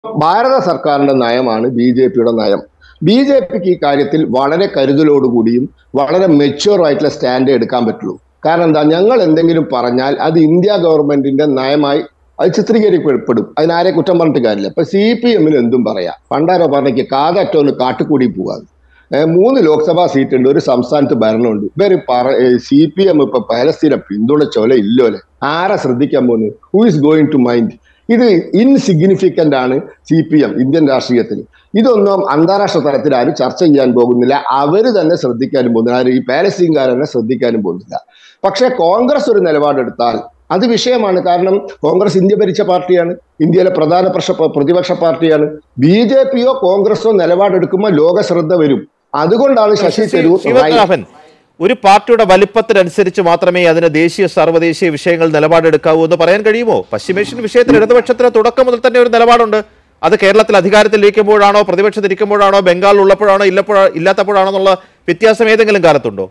ഭാരത സർക്കാരിന്റെ നയമാണ് B J പിയുടെ നയം ബി ജെ പിക്ക് ഈ കാര്യത്തിൽ വളരെ കരുതലോടുകൂടിയും വളരെ മെച്യൂർ ആയിട്ടുള്ള സ്റ്റാൻഡ് എടുക്കാൻ പറ്റുള്ളൂ കാരണം എന്താ ഞങ്ങൾ എന്തെങ്കിലും പറഞ്ഞാൽ അത് ഇന്ത്യ ഗവൺമെന്റിന്റെ നയമായി അത് ചിത്രീകരിക്കപ്പെടും അതിനാരെ കുറ്റം പറഞ്ഞിട്ട് കാര്യമില്ല ഇപ്പൊ സി പി എമ്മിന് എന്തും പറയാം പണ്ടാരോ പറഞ്ഞേക്ക് കാതറ്റോന്ന് കാട്ടുകൂടി പോകാതെ ഏഹ് മൂന്ന് ലോക്സഭാ സീറ്റ് ഉണ്ട് ഒരു സംസ്ഥാനത്ത് ഭരണമുണ്ട് ഇവര് പറ സി പി എം ഇപ്പൊ പലസ്തീനെ പിന്തുണച്ചോലെ ഇല്ലോലെ ആരാ ശ്രദ്ധിക്കാൻ പോകുന്നത് who is going to mind ഇത് ഇൻസിഗ്നിഫിക്കന്റ് ആണ് സി പി എം ഇന്ത്യൻ രാഷ്ട്രീയത്തിൽ ഇതൊന്നും അന്താരാഷ്ട്ര തലത്തിൽ ആരും ചർച്ച ചെയ്യാൻ പോകുന്നില്ല അവര് തന്നെ ശ്രദ്ധിക്കാനും പോകുന്നില്ല ആരും ഈ പാലസ്തീൻകാർ തന്നെ ശ്രദ്ധിക്കാനും പോകുന്നില്ല പക്ഷേ കോൺഗ്രസ് ഒരു നിലപാടെടുത്താൽ അത് വിഷയമാണ് കാരണം കോൺഗ്രസ് ഇന്ത്യ ഭരിച്ച പാർട്ടിയാണ് ഇന്ത്യയിലെ പ്രധാന പ്രശ്ന പ്രതിപക്ഷ പാർട്ടിയാണ് ബി ജെ പിയോ കോൺഗ്രസോ നിലപാടെടുക്കുമ്പോൾ ലോക ശ്രദ്ധ വരും അതുകൊണ്ടാണ് ശശി തരൂർ റൈ- ശിവനാഥൻ ഒരു പാർട്ടിയുടെ വലിപ്പത്തിനനുസരിച്ച് മാത്രമേ അതിന് ദേശീയ സർവ്വദേശീയ വിഷയങ്ങൾ നിലപാടെടുക്കാവൂ എന്ന് പറയാൻ കഴിയുമോ പശ്ചിമേഷ്യൻ വിഷയത്തിൽ ഇടതുപക്ഷത്തിന് തുടക്കം മുതൽ തന്നെ ഒരു നിലപാടുണ്ട് അത് കേരളത്തിൽ അധികാരത്തിലിരിക്കുമ്പോഴാണോ പ്രതിപക്ഷത്തിരിക്കുമ്പോഴാണോ ബംഗാൾ ഉള്ളപ്പോഴാണോ ഇല്ലപ്പോഴാണോ ഇല്ലാത്തപ്പോഴാണോ എന്നുള്ള വ്യത്യാസം ഏതെങ്കിലും കാലത്തുണ്ടോ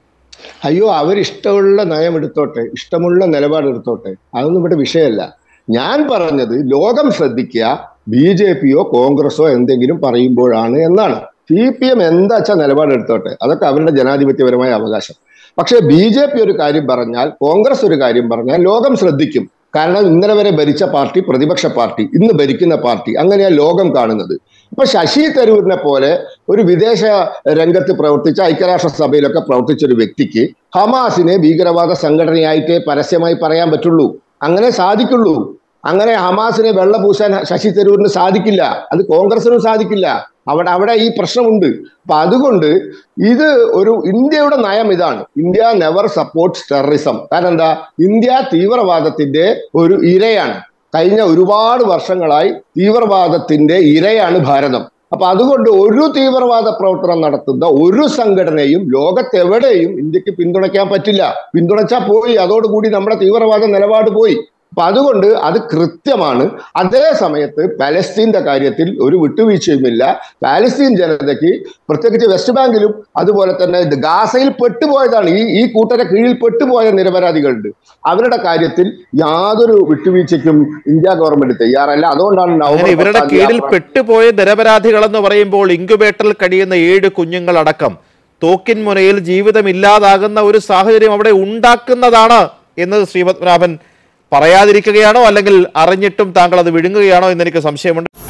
അയ്യോ അവരിഷ്ടമുള്ള നയം എടുത്തോട്ടെ ഇഷ്ടമുള്ള നിലപാട് എടുത്തോട്ടെ അതൊന്നും ഇവിടെ വിഷയമല്ല ഞാൻ പറഞ്ഞത് ലോകം ശ്രദ്ധിക്കുക ബി ജെ പിയോ കോൺഗ്രസോ എന്തെങ്കിലും പറയുമ്പോഴാണ് എന്നാണ് സി പി എം എന്താ വെച്ചാൽ നിലപാട് എടുത്തോട്ടെ അതൊക്കെ അവരുടെ ജനാധിപത്യപരമായ അവകാശം പക്ഷേ ബി ജെ പി ഒരു കാര്യം പറഞ്ഞാൽ കോൺഗ്രസ് ഒരു കാര്യം പറഞ്ഞാൽ ലോകം ശ്രദ്ധിക്കും കാരണം ഇന്നലെ വരെ ഭരിച്ച പാർട്ടി പ്രതിപക്ഷ പാർട്ടി ഇന്ന് ഭരിക്കുന്ന പാർട്ടി അങ്ങനെയാ ലോകം കാണുന്നത് ഇപ്പൊ ശശി തരൂരിനെ പോലെ ഒരു വിദേശ രംഗത്ത് പ്രവർത്തിച്ച ഐക്യരാഷ്ട്ര സഭയിലൊക്കെ പ്രവർത്തിച്ച ഒരു വ്യക്തിക്ക് ഹമാസിനെ ഭീകരവാദ സംഘടനയായിട്ടേ പരസ്യമായി പറയാൻ പറ്റുള്ളൂ അങ്ങനെ സാധിക്കുള്ളൂ അങ്ങനെ ഹമാസിനെ വെള്ളപൂശാൻ ശശി തരൂരിന് സാധിക്കില്ല അത് കോൺഗ്രസിനും സാധിക്കില്ല അവിടെ അവിടെ ഈ പ്രശ്നമുണ്ട് അപ്പൊ അതുകൊണ്ട് ഇത് ഒരു ഇന്ത്യയുടെ നയം ഇതാണ് ഇന്ത്യ നെവർ സപ്പോർട്ട്സ് ടെററിസം കാരണം എന്താ ഇന്ത്യ തീവ്രവാദത്തിന്റെ ഒരു ഇരയാണ് കഴിഞ്ഞ ഒരുപാട് വർഷങ്ങളായി തീവ്രവാദത്തിന്റെ ഇരയാണ് ഭാരതം അപ്പൊ അതുകൊണ്ട് ഒരു തീവ്രവാദ പ്രവർത്തനം നടത്തുന്ന ഒരു സംഘടനയും ലോകത്തെവിടെയും ഇന്ത്യക്ക് പിന്തുണയ്ക്കാൻ പറ്റില്ല പിന്തുണച്ചാൽ പോയി അതോടുകൂടി നമ്മുടെ തീവ്രവാദ നിലപാട് പോയി അപ്പൊ അതുകൊണ്ട് അത് കൃത്യമാണ് അതേ സമയത്ത് പലസ്തീന്റെ കാര്യത്തിൽ ഒരു വിട്ടുവീഴ്ചയുമില്ല പാലസ്തീൻ ജനതയ്ക്ക് പ്രത്യേകിച്ച് വെസ്റ്റ് ബാങ്കിലും അതുപോലെ തന്നെ ഇത് ഗാസയിൽ പെട്ടുപോയതാണ് ഈ ഈ കൂട്ടരെ കീഴിൽ പെട്ടുപോയ നിരപരാധികളുണ്ട് അവരുടെ കാര്യത്തിൽ യാതൊരു വിട്ടുവീഴ്ചയ്ക്കും ഇന്ത്യ ഗവൺമെന്റ് തയ്യാറല്ല അതുകൊണ്ടാണ് അങ്ങനെ നവംബർ ഇവരുടെ പത്താം തീയതി കീഴിൽ ആ പെട്ടുപോയ നിരപരാധികൾ എന്ന് പറയുമ്പോൾ ഇൻക്യുബേറ്ററിൽ കഴിയുന്ന ഏഴ് കുഞ്ഞുങ്ങളടക്കം തോക്കിൻ മുനയിൽ ജീവിതം ഇല്ലാതാകുന്ന ഒരു സാഹചര്യം അവിടെ ഉണ്ടാക്കുന്നതാണ് എന്ന് ശ്രീപത്മനാഭൻ പറയാതിരിക്കുകയാണോ അല്ലെങ്കിൽ അറിഞ്ഞിട്ടും താങ്കൾ അത് വിഴുങ്ങുകയാണോ എന്ന് എനിക്ക് സംശയമുണ്ട്